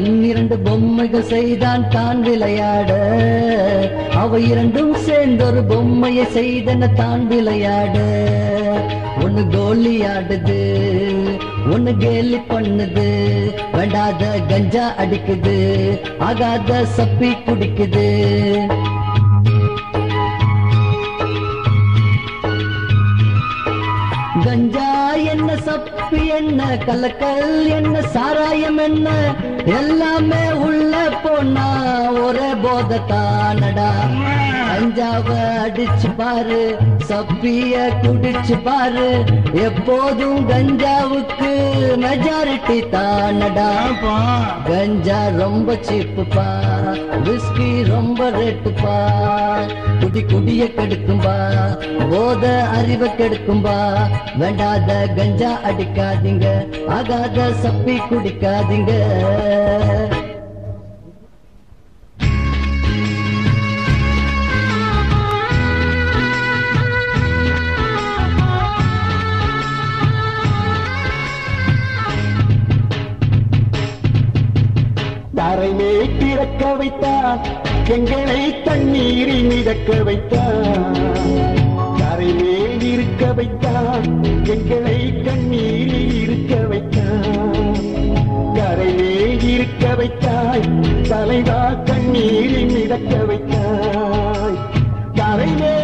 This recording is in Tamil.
பன்னிரண்டு பொம்மைகள் செய்தான் தான் விளையாட அவை இரண்டும் சேர்ந்தொரு பொம்மையை செய்தன தான் விளையாட ஒன்னு கோலி ஆடுது ஒன்னு கேலி பண்ணுது வேண்டாத கஞ்சா அடிக்குது ஆகாத சப்பி குடிக்குது கஞ்சா என்ன சப்பி என்ன கலக்கல் என்ன சாராயம் என்ன எல்லாமே உள்ள போனா ஒரே போத தானடா கஞ்சாவ அடிச்சு பாரு சப்பிய குடிச்சு பாரு எப்போதும் கஞ்சாவுக்கு மெஜாரிட்டி தானடா கஞ்சா ரொம்ப சீப்புப்பா விஸ்கி ரொம்ப ரேட்டுப்பா குடி குடிய கெடுக்கும்பா போத அறிவை கெடுக்கும்பா வேண்டாத கஞ்சா அடிக்காதீங்க ஆகாத சப்பி குடிக்காதீங்க தரைமே திறக்க வைத்தான் எங்களை தண்ணீரில் மிதக்க வைத்தான் தரைமேல் இருக்க வைத்தான் எங்களை கண்ணீரில் இருக்க வைத்தான் கரைமேல் இருக்க வைத்தாய் தலைவா கண்ணீரில் மிதக்க வைத்தாய் கரைமே